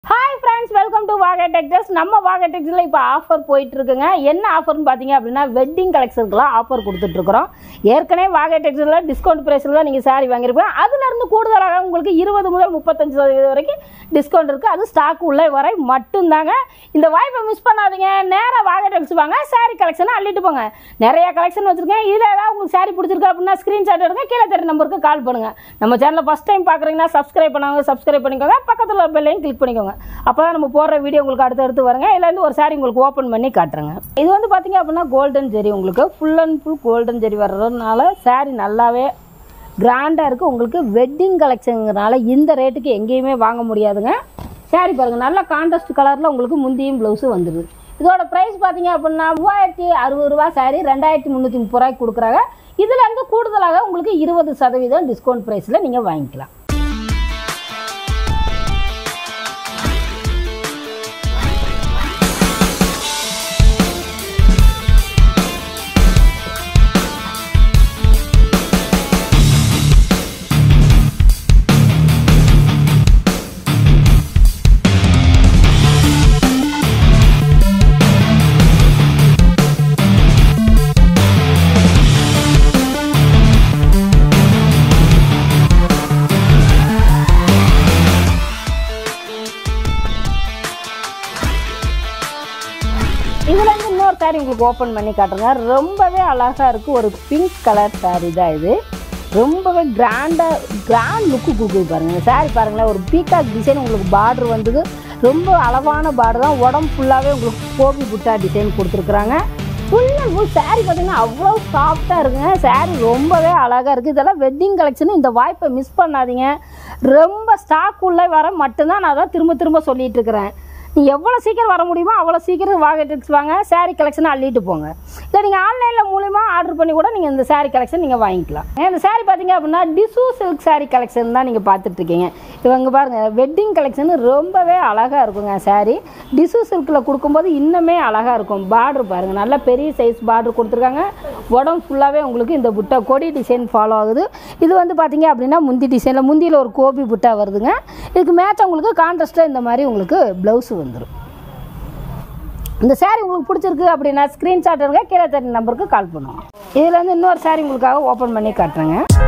hi friends welcome to வாகை டெக்டர்ஸ் நம்ம வாகை டெக்டர்ஸில் இப்போ ஆஃபர் போயிட்டு இருக்குங்க என்ன ஆஃபர்னு பார்த்தீங்க அப்படின்னா வெட்டிங் கலெக்ஷனுக்குலாம் ஆஃபர் கொடுத்துட்ருக்குறோம் ஏற்கனவே வாகை டெக்டர்ஸில் டிஸ்கவுண்ட் ப்ரைஸில் தான் நீங்கள் சாரி வாங்கியிருப்பீங்க அதுலேருந்து கூடுதலாக உங்களுக்கு இருபது முதல் முப்பத்தஞ்சு சதவீதம் வரைக்கும் டிஸ்கவுண்ட் இருக்குது அது ஸ்டாக் உள்ள வரை மட்டும்தாங்க இந்த வாய்ப்பை மிஸ் பண்ணாதீங்க நேராக வாகை டெக்ஸ் வாங்க சாரி கலெக்ஷனை அள்ளிட்டு போங்க நிறைய கலெக்ஷன் வச்சுருக்கேன் இதில் ஏதாவது உங்களுக்கு சாரி பிடிச்சிருக்கு அப்படின்னா ஸ்க்ரீன்ஷாட் எடுங்க கீழே தெரிய நம்பருக்கு கால் பண்ணுங்கள் நம்ம சேனலை ஃபஸ்ட் டைம் பார்க்குறீங்கன்னா சப்ஸ்கிரைப் பண்ணாங்க சப்ஸ்கிரைப் பண்ணிக்கோங்க பக்கத்தில் பெல்லையும் கிளிக் பண்ணிக்கோங்க அப்போ தான் நம்ம போடுற வீடியோ உங்களுக்கு அடுத்து அடுத்து வருங்க இதுலேருந்து ஒரு சாரி உங்களுக்கு ஓப்பன் பண்ணி காட்டுறேங்க இது வந்து பார்த்தீங்க அப்படின்னா கோல்டன் ஜெரி உங்களுக்கு ஃபுல் அண்ட் ஃபுல் கோல்டன் ஜெரி வர்றதுனால சாரி நல்லாவே கிராண்டாக இருக்குது உங்களுக்கு வெட்டிங் கலெக்ஷனுங்கிறனால இந்த ரேட்டுக்கு எங்கேயுமே வாங்க முடியாதுங்க சாரி பாருங்கள் நல்ல கான்ட்ராஸ்ட் கலரில் உங்களுக்கு முந்தியும் ப்ளவுஸும் வந்துடுது இதோட ப்ரைஸ் பார்த்தீங்க அப்படின்னா மூவாயிரத்தி அறுபது ரூபா சாரி ரெண்டாயிரத்தி முந்நூற்றி முப்பது ரூபாய்க்கு கொடுக்குறாங்க இதுலேருந்து கூடுதலாக உங்களுக்கு இருபது சதவீதம் டிஸ்கவுண்ட் ப்ரைஸில் நீங்கள் வாங்கிக்கலாம் இதுலேருந்து இன்னொரு சாரி உங்களுக்கு ஓப்பன் பண்ணி காட்டுறேங்க ரொம்பவே அழகாக இருக்குது ஒரு பிங்க் கலர் சாரி தான் இது ரொம்பவே கிராண்டாக கிராண்ட் லுக்கு கொடுக்குது பாருங்கள் இந்த சாரி பாருங்களேன் ஒரு பீகாக் டிசைன் உங்களுக்கு பார்டர் வந்தது ரொம்ப அளவான பார்டர் தான் உடம்பு ஃபுல்லாகவே உங்களுக்கு கோபி புட்டா டிசைன் கொடுத்துருக்குறாங்க ஃபுல் அண்ட் ஃபுல் சாரி பார்த்தீங்கன்னா அவ்வளோ சாஃப்டாக இருக்குங்க சாரி ரொம்பவே அழகாக இருக்குது இதெல்லாம் வெட்டிங் கலெக்ஷன் இந்த வாய்ப்பை மிஸ் பண்ணாதீங்க ரொம்ப ஸ்டாக் உள்ளே வர மட்டும்தான் நான் தான் திரும்ப திரும்ப சொல்லிட்டு இருக்கிறேன் நீ எவ்வளோ சீக்கிரம் வர முடியுமோ அவ்வளோ சீக்கிரம் வாங்க டெக்ஸ் வாங்க சாரீ கலெக்ஷனை அள்ளிட்டு போங்க இல்லை நீங்கள் ஆன்லைனில் மூலிமா ஆர்டர் பண்ணி கூட நீங்கள் இந்த சாரீ கலெக்ஷன் நீங்கள் வாங்கிக்கலாம் இந்த சாரீ பார்த்தீங்க அப்படின்னா டிசு சில்க் சாரீ கலெக்ஷன் தான் நீங்கள் பார்த்துட்ருக்கீங்க இவங்க பாருங்கள் வெட்டிங் கலெக்ஷன் ரொம்பவே அழகாக இருக்குங்க சாரீ டிசு சில்கில் கொடுக்கும்போது இன்னுமே அழகாக இருக்கும் பார்டர் பாருங்கள் நல்ல பெரிய சைஸ் பார்டர் கொடுத்துருக்காங்க உடம்பு ஃபுல்லாகவே உங்களுக்கு இந்த புட்டா கொடி டிசைன் ஃபாலோ ஆகுது இது வந்து பார்த்தீங்க அப்படின்னா முந்தி டிசைனில் முந்தியில் ஒரு கோபி புட்டா வருதுங்க இதுக்கு மேட்ச் உங்களுக்கு கான்ட்ராஸ்ட்டாக இந்த மாதிரி உங்களுக்கு ப்ளவுஸு வந்துடும் இந்த சாரீ உங்களுக்கு பிடிச்சிருக்கு அப்படின்னா ஸ்க்ரீன்ஷாட் எடுங்க கீழே தண்ணி நம்பருக்கு கால் பண்ணுவோம் இதில் வந்து இன்னொரு சாரீ உங்களுக்காக ஓப்பன் பண்ணி காட்டுறேங்க